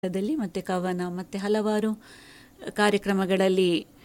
ದಲ್ಲಿ ಮತ್ತೆ ಕವನ ಮತ್ತೆ ಹಲವಾರು ಕಾರ್ಯಕ್ರಮಗಳಲ್ಲಿ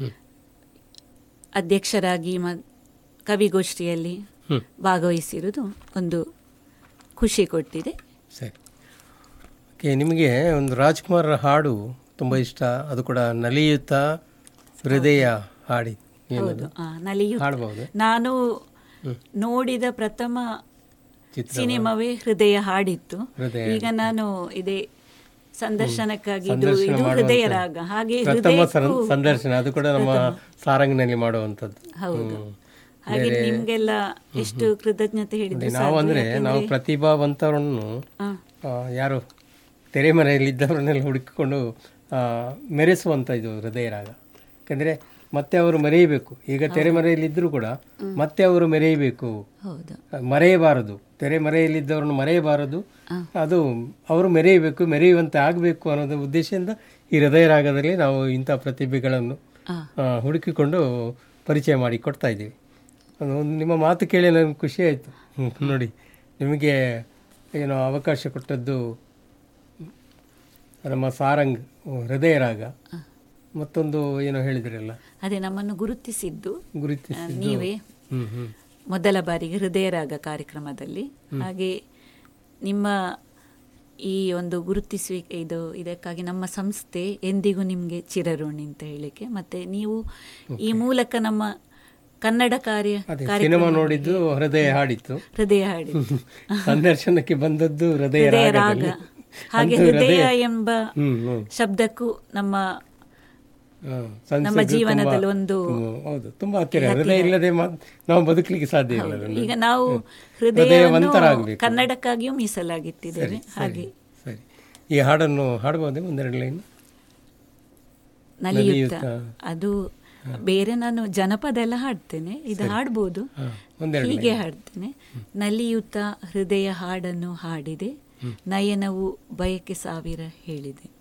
ಅಧ್ಯಕ್ಷರಾಗಿ ಮ ಕವಿಗೋಷ್ಠಿಯಲ್ಲಿ ಹ್ಮ್. ಭಾಗವಹಿಸಿರುವುದು ಒಂದು ಖುಷಿ ಕೊಟ್ಟಿದೆ ಸರಿ ಓಕೆ ನಿಮಗೆ ಒಂದು ರಾಜ್ಕುಮಾರ್ ಹಾಡು ತುಂಬ ಇಷ್ಟ ಅದು ಕೂಡ ನಲಿಯುತ್ತಾ ಹೃದಯ ಹಾಡಿ ಹೌದು ಏನದು ಆ, ನಲಿಯು ಹಾಡ್ಬೋದು ನಾನು ನೋಡಿದ ಪ್ರಥಮ ಚಿತ್ರ ಸಿನಿಮಾವೇ ಹೃದಯ ಹಾಡಿತ್ತು ಹೃದಯ ಈಗ ನಾನು ಇದೇ ಸಂದರ್ಶನಕ್ಕಾಗಿ ಇದು ಸಂದರ್ಶನ ಇದು ಮಾಡುವಂತ- ಹೃದಯ ರಾಗ ಹಾಗೆ ಪ್ರಥಮ ಸಂ- ಹೃದಯಕ್ಕೂ ಸಂದರ್ಶನ ಅದು ಕೂಡ ನಮ್ಮ ಸಾರಂಗ್ನಲ್ಲಿ ಮಾಡುವಂಥದ್ದು ಹೌದು ಹಾಗೆ ನಿಮ್ಗೆಲ್ಲ ಎಷ್ಟು ಕೃತಜ್ಞತೆ ಹೇಳಿದ್ರೆ ನಾವು ಅಂದರೆ ನಾವು ಪ್ರತಿಭಾವಂತರನ್ನು ಆ, ಆ, ಯಾರು ತೆರೆಮರೆಯಲ್ಲಿದ್ದವರನ್ನೆಲ್ಲ ಹುಡುಕಿಕೊಂಡು ಆ, ಮೆರೆಸುವಂಥ ಇದು ಹೃದಯ ರಾಗ ಯಾಕಂದರೆ ಮತ್ತೆ ಅವರು ಮೆರೆಯಬೇಕು ಈಗ ತೆರೆಮರೆಯಲ್ಲಿದ್ದರೂ ಕೂಡ ಮತ್ತೆ ಅವರು ಮೆರೆಯಬೇಕು ಹೌದು ಮರೆಯಬಾರದು ತೆರೆ ಮರೆಯಲ್ಲಿದ್ದವರನ್ನು ಮರೆಯಬಾರದು ಅದು ಅವರು ಮೆರೆಯಬೇಕು ಮೆರೆಯುವಂತೆ ಆಗಬೇಕು ಅನ್ನೋದು ಉದ್ದೇಶದಿಂದ ಈ ಹೃದಯ ರಾಗದಲ್ಲಿ ನಾವು ಇಂಥ ಪ್ರತಿಭೆಗಳನ್ನು ಆ. ಆ, ಹುಡುಕಿಕೊಂಡು ಪರಿಚಯ ಮಾಡಿ ಕೊಡ್ತಾ ಇದ್ದೀವಿ ಅದು ಒಂದು ನಿಮ್ಮ ಮಾತು ಕೇಳಿ ನನಗೆ ಖುಷಿ ಆಯಿತು ನೋಡಿ ನಿಮಗೆ ಏನೋ ಅವಕಾಶ ಕೊಟ್ಟದ್ದು ನಮ್ಮ ಸಾರಂಗ್ ಹೃದಯ ರಾಗ ಮತ್ತೊಂದು ಏನೋ ಹೇಳಿದ್ರಲ್ಲ ಅದೇ ನಮ್ಮನ್ನು ಗುರುತಿಸಿದ್ದು ಗುರುತಿಸಿ ಆ, ನೀವೇ ಹ್ಞೂ ಹ್ಞೂ ಮೊದಲ ಬಾರಿಗೆ ಹೃದಯ ರಾಗ ಕಾರ್ಯಕ್ರಮದಲ್ಲಿ ಹಾಗೆ ನಿಮ್ಮ ಈ ಒಂದು ಗುರುತಿಸುವಿಕೆ ಇದು ಇದಕ್ಕಾಗಿ ನಮ್ಮ ಸಂಸ್ಥೆ ಎಂದಿಗೂ ನಿಮಗೆ ಚಿರಋಣಿ ಅಂತ ಹೇಳಿಕೆ ಮತ್ತೆ ನೀವು ಈ ಮೂಲಕ ನಮ್ಮ ಕನ್ನಡ ಕಾರ್ಯ ಅದೇ ಕಾರ್ಯಕ್ರಮ ಸಿನಿಮಾ ನೋಡಿದ್ದು ಹೃದಯ ಹಾಡಿತ್ತು ಹೃದಯ ಹಾಡಿ ಸಂದರ್ಶನಕ್ಕೆ ಬಂದದ್ದು ಹೃದಯ ಹೃದಯ ರಾಗ ರಾಗದಲ್ಲಿ ಹಾಗೆ ಅಂತೂ ಹೃದಯ ಎಂಬ ಹ್ಮ್ ಹ್ಮ್ ಶಬ್ದಕ್ಕೂ ನಮ್ಮ ಹಾ, ಸಂಸದ್ದು ನಮ್ಮ ಜೀವನದಲ್ಲಿ ತುಂಬಾ- ಒಂದು ಹ್ಮ್, ಹೌದು ತುಂಬಾ ಹತ್ತಿರ ಹೃದಯ ಇಲ್ಲದೆ ಮಾ- ನಾವು ಬದುಕಲಿಕ್ಕೆ ಸಾಧ್ಯ ಇಲ್ಲ ಅದನ್ನು. ಈಗ ನಾವು ಹೃದಯವನ್ನು ಹೃದಯವಂತರಾಗ್ಬೇಕು. ಕನ್ನಡಕ್ಕಾಗಿಯೂ ಮೀಸಲಾಗಿಟ್ಟಿದ್ದೇವೆ ಹಾಗೆ ಸರಿ ಈ ಹಾಡನ್ನು ಹಾಡ್ಬೋದೇ ಒಂದೆರಡು ಲೈನ್ ನಲಿಯುತ್ತ ನಲಿಯುತ್ತ. ಅದು ಬೇರೆ ನಾನು ಜನಪದ ಎಲ್ಲ ಹಾಡ್ತೇನೆ ಇದು ಹಾಡ್ಬೋದು ಹಾ, ಒಂದೆರಡು ಹೀಗೆ ಹಾಡ್ತೇನೆ ನಲಿಯುತ್ತ ಹೃದಯ ಹಾಡನ್ನು ಹಾಡಿದೆ ನಯನವು ಬಯಕೆ ಸಾವಿರ ಹೇಳಿದೆ